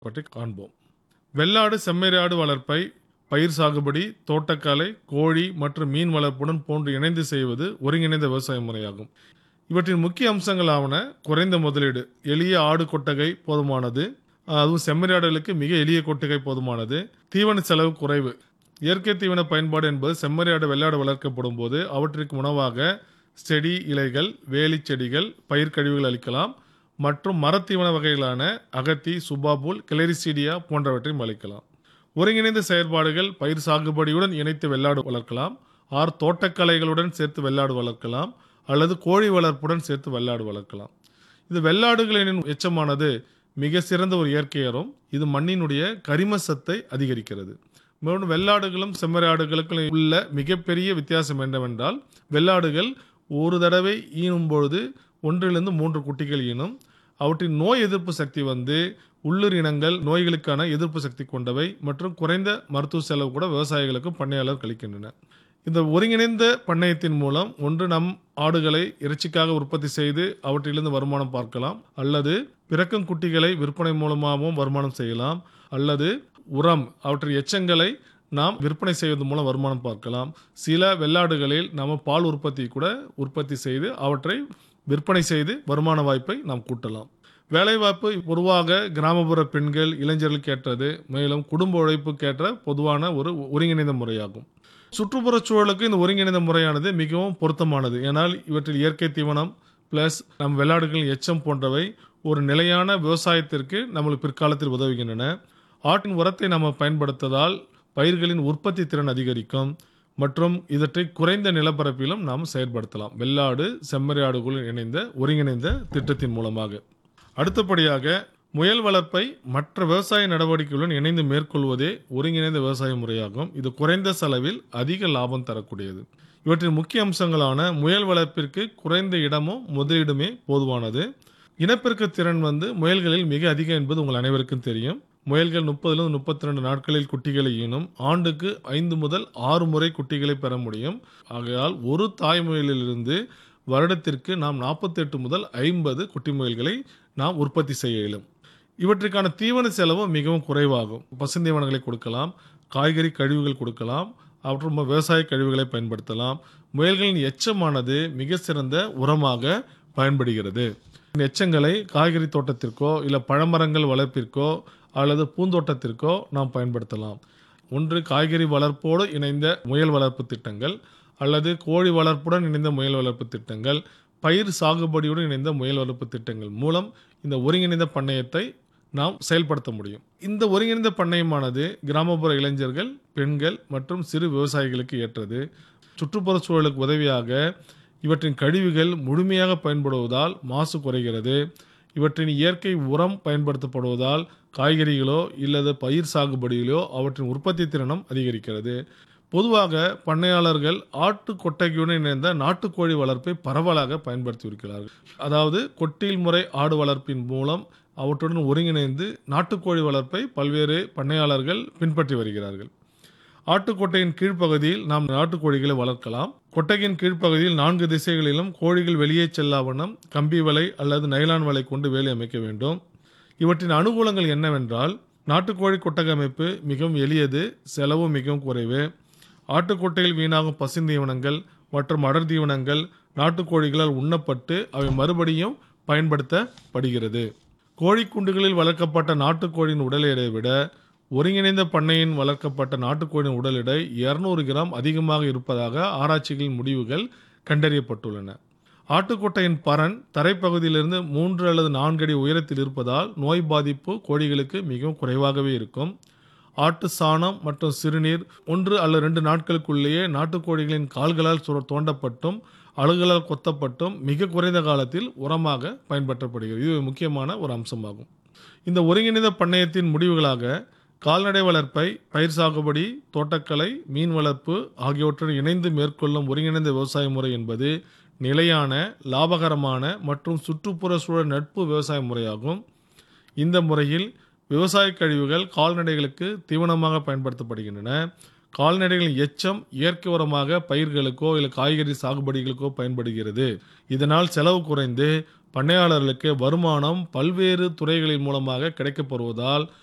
பற்றி காண்போம் வெள்ளாடு செம்மறியாடு வளர்ப்பை பயிர் சாகுபடி தோட்டக்கலை கோழி மற்றும் மீன் வளர்ப்புடன் போன்று இணைந்து செய்வது ஒருங்கிணைந்த விவசாய முறையாகும் இவற்றின் முக்கிய அம்சங்களாவன குறைந்த முதலீடு எளிய ஆடு கொட்டகை போதுமானது அதுவும் செம்மறியாடுகளுக்கு மிக எளிய கொட்டகை போதுமானது தீவன செலவு குறைவு இயற்கை தீவன பயன்பாடு என்பது செம்மறியாடு வெள்ளாடு வளர்க்கப்படும் போது அவற்றிற்கு உணவாக செடி இலைகள் வேலி செடிகள் பயிர் கழிவுகள் அளிக்கலாம் மற்றும் மரத்தீவன வகைகளான அகத்தி சுபாபுல் கிளரிசீடியா போன்றவற்றையும் அளிக்கலாம் ஒருங்கிணைந்த செயற்பாடுகள் பயிர் சாகுபடியுடன் இணைத்து வெள்ளாடு வளர்க்கலாம் ஆர் தோட்டக்கலைகளுடன் சேர்த்து வெள்ளாடு வளர்க்கலாம் அல்லது கோழி வளர்ப்புடன் சேர்த்து வெள்ளாடு வளர்க்கலாம் இது வெள்ளாடுகளின் எச்சமானது மிக சிறந்த ஒரு இயற்கையரும் இது மண்ணினுடைய கரிம சத்தை அதிகரிக்கிறது மேலும் வெள்ளாடுகளும் செம்மறியாடுகளுக்கும் உள்ள மிகப்பெரிய வித்தியாசம் என்னவென்றால் வெள்ளாடுகள் ஒரு தடவை ஈனும் பொழுது ஒன்றிலிருந்து மூன்று குட்டிகள் ஈனும் அவற்றின் நோய் எதிர்ப்பு சக்தி வந்து உள்ளூர் இனங்கள் நோய்களுக்கான எதிர்ப்பு சக்தி கொண்டவை மற்றும் குறைந்த மருத்துவ செலவு கூட விவசாயிகளுக்கும் பண்ணையாளர் கழிக்கின்றன இந்த ஒருங்கிணைந்த பண்ணையத்தின் மூலம் ஒன்று நம் ஆடுகளை இறைச்சிக்காக உற்பத்தி செய்து அவற்றிலிருந்து வருமானம் பார்க்கலாம் அல்லது பிறக்கும் குட்டிகளை விற்பனை மூலமாகவும் வருமானம் செய்யலாம் அல்லது உரம் அவற்றின் எச்சங்களை நாம் விற்பனை செய்வதன் மூலம் வருமானம் பார்க்கலாம் சில வெள்ளாடுகளில் நாம் பால் உற்பத்தி கூட உற்பத்தி செய்து அவற்றை விற்பனை செய்து வருமான வாய்ப்பை நாம் கூட்டலாம் வேலைவாய்ப்பு பொதுவாக கிராமப்புற பெண்கள் இளைஞர்களுக்கு ஏற்றது மேலும் குடும்ப உழைப்புக்கு ஏற்ற பொதுவான ஒரு ஒருங்கிணைந்த முறையாகும் சுற்றுப்புறச் சூழலுக்கு இந்த ஒருங்கிணைந்த முறையானது மிகவும் பொருத்தமானது ஏனால் இவற்றில் இயற்கை தீவனம் ப்ளஸ் நம் வெள்ளாடுகளின் எச்சம் போன்றவை ஒரு நிலையான விவசாயத்திற்கு நம்மளுக்கு பிற்காலத்தில் உதவுகின்றன ஆட்டின் உரத்தை நாம் பயன்படுத்துவதால் பயிர்களின் உற்பத்தி திறன் அதிகரிக்கும் மற்றும் இவற்றை குறைந்த நிலப்பரப்பிலும் நாம் செயற்படுத்தலாம் வெள்ளாடு செம்மறியாடுகளுடன் இணைந்த ஒருங்கிணைந்த திட்டத்தின் மூலமாக அடுத்தபடியாக முயல் வளர்ப்பை மற்ற விவசாய நடவடிக்கைகளுடன் இணைந்து மேற்கொள்வதே ஒருங்கிணைந்த விவசாய முறையாகும் இது குறைந்த செலவில் அதிக லாபம் தரக்கூடியது இவற்றின் முக்கிய அம்சங்களான முயல் வளர்ப்பிற்கு குறைந்த இடமும் முதலீடுமே போதுவானது இனப்பெருக்க திறன் வந்து முயல்களில் மிக அதிகம் என்பது உங்கள் அனைவருக்கும் தெரியும் முயல்கள் முப்பதுலேருந்து முப்பத்தி ரெண்டு நாட்களில் குட்டிகளை ஈனும் ஆண்டுக்கு ஐந்து முதல் ஆறு முறை குட்டிகளை பெற முடியும் ஆகையால் ஒரு தாய் முயலிலிருந்து வருடத்திற்கு நாம் நாற்பத்தெட்டு முதல் ஐம்பது குட்டி முயல்களை நாம் உற்பத்தி செய்ய இயலும் இவற்றுக்கான தீவன செலவும் மிகவும் குறைவாகும் பசுந்தீவனங்களை கொடுக்கலாம் காய்கறி கழிவுகள் கொடுக்கலாம் மற்றும் விவசாய கழிவுகளை பயன்படுத்தலாம் முயல்களின் எச்சமானது மிக சிறந்த உரமாக பயன்படுகிறது எச்சங்களை காய்கறி தோட்டத்திற்கோ இல்லை பழமரங்கள் வளர்ப்பிற்கோ அல்லது பூந்தோட்டத்திற்கோ நாம் பயன்படுத்தலாம் ஒன்று காய்கறி வளர்ப்போடு இணைந்த முயல் வளர்ப்பு திட்டங்கள் அல்லது கோழி வளர்ப்புடன் இணைந்த முயல் வளர்ப்பு திட்டங்கள் பயிர் சாகுபடியுடன் இணைந்த முயல் வளர்ப்பு திட்டங்கள் மூலம் இந்த ஒருங்கிணைந்த பண்ணையத்தை நாம் செயல்படுத்த முடியும் இந்த ஒருங்கிணைந்த பண்ணையமானது கிராமப்புற இளைஞர்கள் பெண்கள் மற்றும் சிறு விவசாயிகளுக்கு ஏற்றது சுற்றுப்புற சூழலுக்கு உதவியாக இவற்றின் கழிவுகள் முழுமையாக பயன்படுவதால் மாசு குறைகிறது இவற்றின் இயற்கை உரம் பயன்படுத்தப்படுவதால் காய்கறிகளோ இல்லது பயிர் சாகுபடியிலோ அவற்றின் உற்பத்தி திறனும் அதிகரிக்கிறது பொதுவாக பண்ணையாளர்கள் ஆட்டு கொட்டகையுடன் இணைந்த நாட்டுக்கோழி வளர்ப்பை பரவலாக பயன்படுத்தி இருக்கிறார்கள் அதாவது கொட்டில் முறை ஆடு வளர்ப்பின் மூலம் அவற்றுடன் ஒருங்கிணைந்து நாட்டுக்கோழி வளர்ப்பை பல்வேறு பண்ணையாளர்கள் பின்பற்றி வருகிறார்கள் ஆட்டுக்கொட்டையின் கீழ்ப்பகுதியில் நாம் நாட்டுக்கோழிகளை வளர்க்கலாம் கொட்டையின் கீழ்ப்பகுதியில் நான்கு திசைகளிலும் கோழிகள் வெளியே செல்லாவண்ணம் கம்பி வலை அல்லது நைலான் வலை கொண்டு வேலை அமைக்க வேண்டும் இவற்றின் அனுகூலங்கள் என்னவென்றால் நாட்டுக்கோழி கொட்டகை அமைப்பு மிகவும் எளியது செலவு மிகவும் குறைவு ஆட்டுக்கொட்டையில் வீணாகும் பசுந்தீவனங்கள் மற்றும் அடர் தீவனங்கள் நாட்டுக்கோழிகளால் உண்ணப்பட்டு அவை மறுபடியும் பயன்படுத்தப்படுகிறது கோழிக்குண்டுகளில் வளர்க்கப்பட்ட நாட்டுக்கோழியின் உடல் எடையை விட ஒருங்கிணைந்த பண்ணையின் வளர்க்கப்பட்ட நாட்டுக்கோழியின் உடல் எடை இருநூறு கிராம் அதிகமாக இருப்பதாக ஆராய்ச்சிகளின் முடிவுகள் கண்டறியப்பட்டுள்ளன ஆட்டுக்கொட்டையின் பரன் தரைப்பகுதியிலிருந்து மூன்று அல்லது நான்கு அடி உயரத்தில் இருப்பதால் நோய் பாதிப்பு கோழிகளுக்கு மிகவும் குறைவாகவே இருக்கும் ஆட்டு சாணம் மற்றும் சிறுநீர் ஒன்று அல்லது ரெண்டு நாட்களுக்குள்ளேயே நாட்டுக்கோழிகளின் கால்களால் சுர தோண்டப்பட்டும் அழுகளால் கொத்தப்பட்டும் மிக குறைந்த காலத்தில் உரமாக பயன்படுத்தப்படுகிறது இது முக்கியமான ஒரு அம்சமாகும் இந்த ஒருங்கிணைந்த பண்ணையத்தின் முடிவுகளாக கால்நடை வளர்ப்பை பயிர் சாகுபடி தோட்டக்கலை மீன் வளர்ப்பு ஆகியவற்றுடன் இணைந்து மேற்கொள்ளும் ஒருங்கிணைந்த விவசாய முறை என்பது நிலையான லாபகரமான மற்றும் சுற்றுப்புற சூழல் நட்பு விவசாய முறையாகும் இந்த முறையில் விவசாய கழிவுகள் கால்நடைகளுக்கு தீவனமாக பயன்படுத்தப்படுகின்றன கால்நடைகளின் எச்சம் இயற்கை உரமாக பயிர்களுக்கோ இல்லை காய்கறி சாகுபடிகளுக்கோ பயன்படுகிறது இதனால் செலவு குறைந்து பண்ணையாளர்களுக்கு வருமானம் பல்வேறு துறைகளின் மூலமாக கிடைக்கப்படுவதால்